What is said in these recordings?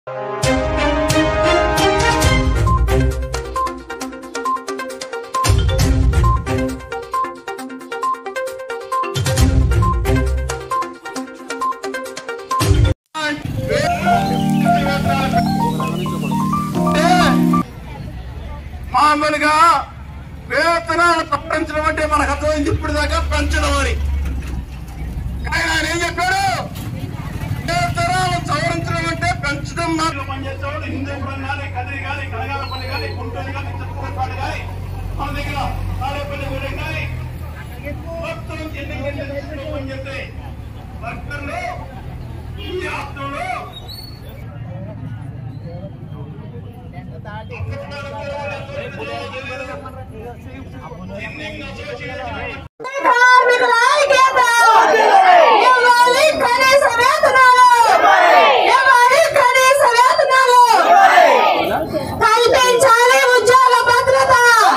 మామూలుగా వేతనాలు పెంచడం అంటే మనకు అర్థమైంది ఇప్పుడు దాకా పెంచడం అని కానీ ఆయన ఏం చెప్పాడు వేతనాలు సవరించడం అంటే పెంచడం మాటలు పనిచేసేవాడు హిందూపురం కానీ కదిరి కానీ కనగాలపల్లి కానీ గుంటూరు కానీ చిత్తూరుపాటు కానీ మన దగ్గర తాడేపల్లి గూడెం కానీ మొత్తం ఎన్ని గంటలు పనిచేస్తే వర్కర్లు ఈ రాష్ట్రంలో కార్మికుల ఐక్యత ఇవ్వాలి కనీస వేతనాలు ఇవ్వాలి కనీస వేతనాలు కల్పించాలి ఉద్యోగ భద్రత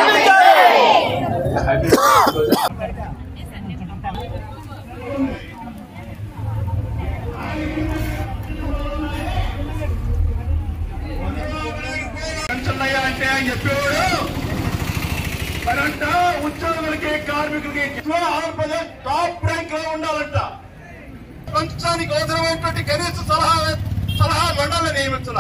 పెన్షన్లు అంటే ఆయన చెప్పేవాడు మరంట ఉద్యోగులకి కార్మికులకి ఎక్కువ ఆంధ్రప్రదేశ్ టాప్ ర్యాంక్ లో ఉండాలంట ప్రపంచానికి అవసరమైనటువంటి కనీస సలహా సలహా మండలి నియమించాల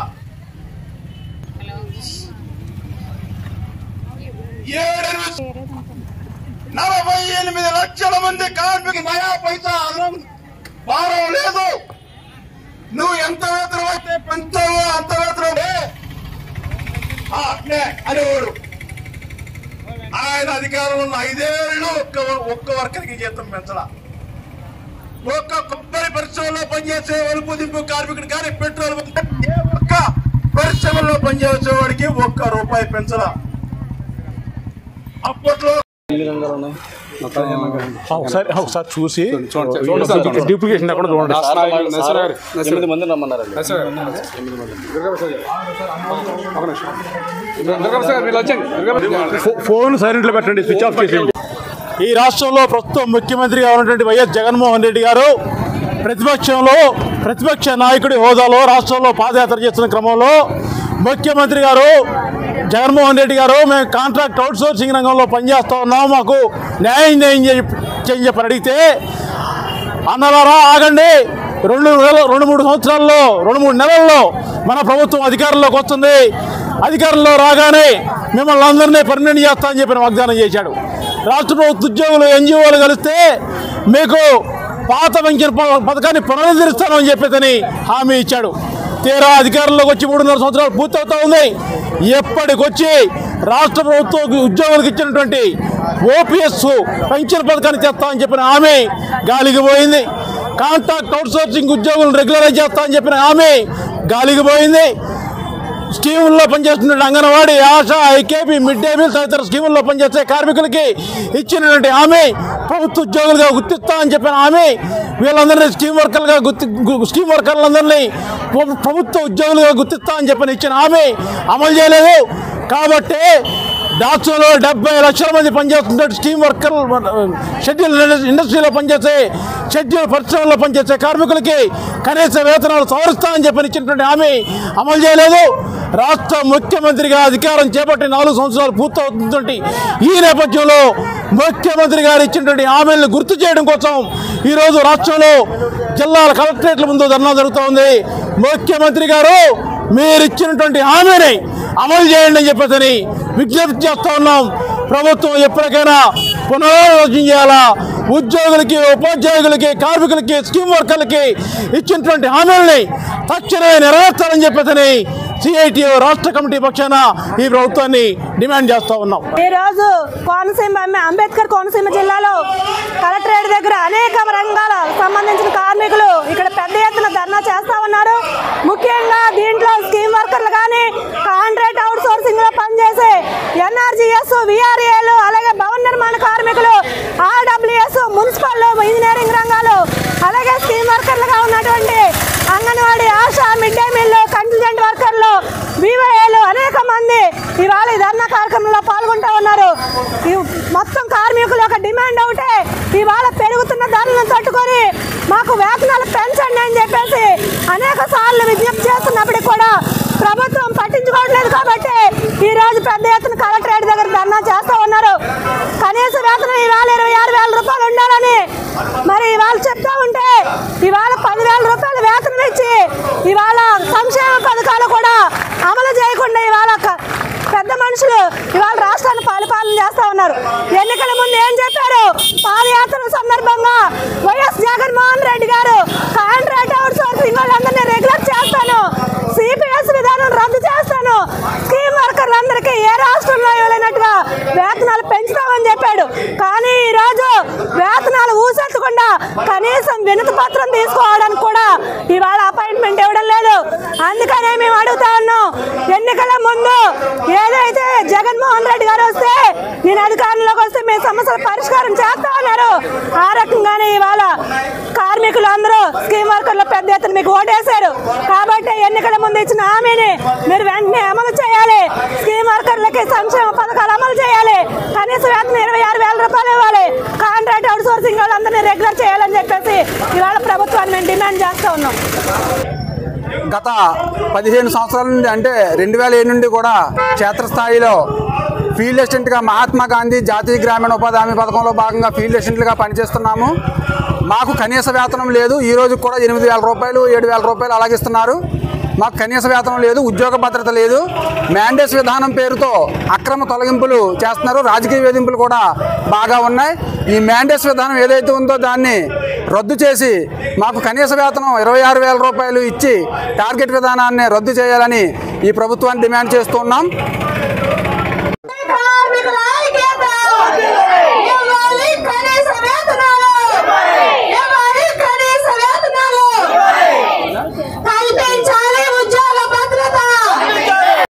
ఏడెనిమిది నలభై ఎనిమిది లక్షల మంది కార్మిక నయా పైసా అదనం భారం లేదు నువ్వు ఎంత వేతనం అయితే పెంచావో అంత వేతనం ఆ, అట్నే అనేవాడు ఆయన అధికారంలో ఉన్న ఐదేళ్లు ఒక్క ఒక్క వర్కర్కి జీతం పెంచలా ఒక్క కొబ్బరి పరిశ్రమలో పనిచేసే వలుపు దింపు కార్మికుడు కానీ పెట్రోల్ బంక్ ఏ ఒక్క పరిశ్రమలో పనిచేసే వాడికి ఒక్క రూపాయి పెంచలా అప్పట్లో ఒకసారి ఒకసారి చూసి చూడండి సార్, చూడండి. డూప్లికేషన్ ఎక్కడ చూడండి ఎనిమిది మంది రమ్మన్నారండి ఫో- ఫోన్ సైలెంట్ లో పెట్టండి స్విచ్ ఆఫ్ చేసేయండి ఈ రాష్ట్రంలో ప్రస్తుతం ముఖ్యమంత్రిగా ఉన్నటువంటి వైఎస్ జగన్మోహన్ రెడ్డి గారు ప్రతిపక్షంలో ప్రతిపక్ష నాయకుడి హోదాలో రాష్ట్రంలో పాదయాత్ర చేస్తున్న క్రమంలో ముఖ్యమంత్రి గారు జగన్మోహన్ రెడ్డి గారు మేము కాంట్రాక్ట్ అవుట్ సోర్సింగ్ రంగంలో పనిచేస్తా ఉన్నాం మాకు న్యాయం న్యాయం చేయని చెప్పని అడిగితే అన్నలారా ఆగండి రెండు వేల రెండు మూడు సంవత్సరాల్లో రెండు మూడు నెలల్లో మన ప్రభుత్వం అధికారంలోకి వస్తుంది అధికారంలో రాగానే మిమ్మల్ని అందరినీ పర్మనెంట్ చేస్తామని చెప్పిన వాగ్దానం చేశాడు రాష్ట్ర ప్రభుత్వ ఉద్యోగులు ఎన్జిఓలు కలిస్తే మీకు పాత పెంచిన ప- పథకాన్ని పునరుద్ధరిస్తానని చెప్పేదని హామీ ఇచ్చాడు తీరా అధికారంలోకి వచ్చి మూడున్నర సంవత్సరాలు పూర్తవుతా ఉంది ఎప్పటికొచ్చి రాష్ట్ర ప్రభుత్వ ఉద్యోగులకు ఇచ్చినటువంటి ఓపీఎస్ పెన్షన్ పథకాన్ని తెస్తామని చెప్పిన హామీ గాలికి పోయింది కాంట్రాక్ట్ అవుట్సోర్సింగ్ ఉద్యోగులను రెగ్యులరైజ్ చేస్తామని చెప్పిన హామీ గాలికి పోయింది స్కీముల్లో పనిచేస్తున్న Anganwadi ASHA IKP mid day meal తదితర స్కీముల్లో పనిచేసే కార్మికులకి ఇచ్చినటువంటి హామీ ప్రభుత్వ ఉద్యోగులుగా గుర్తిస్తామని చెప్పిన హామీ వీళ్ళందరినీ స్కీమ్ వర్కర్లుగా గుర్తి గు- స్కీమ్ వర్కర్లందరినీ ప్ర- ప్రభుత్వ ఉద్యోగులుగా గుర్తిస్తామని చెప్పని ఇచ్చిన హామీ అమలు చేయలేదు కాబట్టి రాష్ట్రంలో డెబ్బై లక్షల మంది పనిచేస్తున్న స్కీమ్ వర్కర్లు షెడ్యూల్ ఇండస్ట్రీలో పనిచేసే షెడ్యూల్ పరిశ్రమలో పనిచేసే కార్మికులకి కనీస వేతనాలు సవరిస్తామని చెప్పని ఇచ్చినటువంటి హామీ అమలు చేయలేదు రాష్ట్ర ముఖ్యమంత్రిగా అధికారం చేపట్టి నాలుగు సంవత్సరాలు పూర్తవుతుందంటే ఈ నేపథ్యంలో ముఖ్యమంత్రి గారు ఇచ్చినటువంటి హామీలను గుర్తు చేయడం కోసం ఈరోజు రాష్ట్రంలో జిల్లాల కలెక్టరేట్ల ముందు ధర్నా జరుగుతూ ఉంది ముఖ్యమంత్రి గారు మీరు ఇచ్చినటువంటి హామీని అమలు చేయండి అని చెప్పేసి విజ్ఞప్తి చేస్తా ఉన్నాం ప్రభుత్వం ఎప్పటికైనా పునరాలోచన చేయాలా ఉద్యోగులకి ఉపాధ్యాయులకి కార్మికులకి స్కీమ్ వర్కర్లకి ఇచ్చినటువంటి హామీలని తక్షణమే నెరవేర్చాలని చెప్పేసి సిఐటిఓ రాష్ట్ర కమిటీ పక్షాన ఈ ప్రభుత్వాన్ని డిమాండ్ చేస్తా ఉన్నాం ఈ రోజు కోనసీమ అంబేద్కర్ కోనసీమ జిల్లాలో కలెక్టరేట్ దగ్గర అనేక రంగాల సంబంధించిన కార్మికులు ఇక్కడ పెద్ద ఎత్తున ధర్నా చేస్తా ఉన్నారు ముఖ్యంగా దీంట్లో స్కీమ్ వర్కర్లు కానీ కాంట్రాక్ట్ అవుట్ సోర్సింగ్ లో పనిచేసే ఎన్ఆర్జీఎస్ విఆర్ఏలు అలాగే భవన నిర్మాణ కార్మికులు ఆర్డబ్ల్యూఎస్ మున్సిపల్ ఇంజనీరింగ్ రంగాలు అలాగే స్కీమ్ వర్కర్లుగా ఉన్నటువంటి Anganwadi ASHA mid day meal contingent వర్కర్లు వివోఏలు అనేక మంది ఇవాళ ఈ ధర్నా కార్యక్రమంలో పాల్గొంటూ ఉన్నారు ఈ మొత్తం కార్మికుల యొక్క డిమాండ్ ఒకటే ఇవాళ పెరుగుతున్న ధరలను తట్టుకొని మాకు వేతనాలు పెంచండి అని చెప్పేసి అనేక సార్లు విజ్ఞప్తి చేస్తున్నప్పటికీ కూడా ఈ రోజు పెద్ద ఎత్తున కలెక్టరేట్ దగ్గర ధర్నా చేస్తా ఉన్నారు కనీస వేతనం ఇవాళ ఇరవై ఆరు వేల రూపాయలు ఉండాలని మరి ఇవాళ చెప్తా ఉంటే ఇవాళ పదివేల రూపాయలు వేతనం ఇచ్చి ఇవాళ సంక్షేమ పథకాలు కూడా అమలు చేయకుండా ఇవాళ క- పెద్ద మనుషులు ఇవాళ రాష్ట్రాన్ని పరిపాలన చేస్తా ఉన్నారు ఎన్నికల ముందు ఏం చెప్పారు పాదయాత్ర సందర్భంగా వైఎస్ జగన్మోహన్ రెడ్డి గారు కాంట్రాక్ట్ అవుట్ సోర్సింగ్ వాళ్ళందరినీ రెగ్యులర్ చేస్తాను సిపిఎస్ విధానం రద్దు చేస్తాను స్కీమ్ వర్కర్లందరికీ ఏ రాష్ట్రంలో ఇవ్వలేనట్టుగా వేతనాలు పెంచుతామని చెప్పాడు కానీ ఈ రోజు వేతనాలు ఊసెత్తకుండా కనీసం వినతి పత్రం తీసుకోవడానికి కూడా ఇవాళ అపాయింట్మెంట్ ఇవ్వడం లేదు అందుకనే మేము అడుగుతా ఉన్నాం ఎన్నికల ముందు ఏదైతే జగన్మోహన్ రెడ్డి గారు వస్తే నేను అధికారంలోకి వస్తే మీ సమస్యల పరిష్కారం చేస్తా ఉన్నారు ఆ రకంగానే ఇవాళ కార్మికులు అందరూ స్కీమ్ వర్కర్లు పెద్ద ఎత్తున మీకు ఓటేశారు కాబట్టి ఎన్నికల ముందు ఇచ్చిన హామీని మీరు వెంటనే అమలు చేయాలి స్కీమ్ వర్కర్లకి సంక్షేమ పథకాలు అమలు చేయాలి కనీస వేతనం ఇరవై ఆరు వేల రూపాయలు ఇవ్వాలి కాంట్రాక్ట్ అవుట్ సోర్సింగ్ వాళ్ళందరినీ రెగ్యులర్ చేయాలని చెప్పేసి ఇవాళ ప్రభుత్వాన్ని మేము డిమాండ్ చేస్తా ఉన్నాం గత పదిహేను సంవత్సరాల నుండి అంటే రెండు వేల ఏడు నుండి కూడా క్షేత్రస్థాయిలో ఫీల్డ్ అసిస్టెంట్గా మహాత్మా గాంధీ జాతీయ గ్రామీణ ఉపాధి హామీ పథకంలో భాగంగా ఫీల్డ్ అసిస్టెంట్గా పనిచేస్తున్నాము మాకు కనీస వేతనం లేదు ఈ రోజు కూడా ఎనిమిది వేల రూపాయలు ఏడు వేల రూపాయలు అలాగిస్తున్నారు మాకు కనీస వేతనం లేదు ఉద్యోగ భద్రత లేదు మ్యాండేస్ విధానం పేరుతో అక్రమ తొలగింపులు చేస్తున్నారు రాజకీయ వేధింపులు కూడా బాగా ఉన్నాయి ఈ మ్యాండేస్ విధానం ఏదైతే ఉందో దాన్ని రద్దు చేసి మాకు కనీస వేతనం ఇరవై ఆరు వేల రూపాయలు ఇచ్చి టార్గెట్ విధానాన్ని రద్దు చేయాలని ఈ ప్రభుత్వాన్ని డిమాండ్ చేస్తున్నాం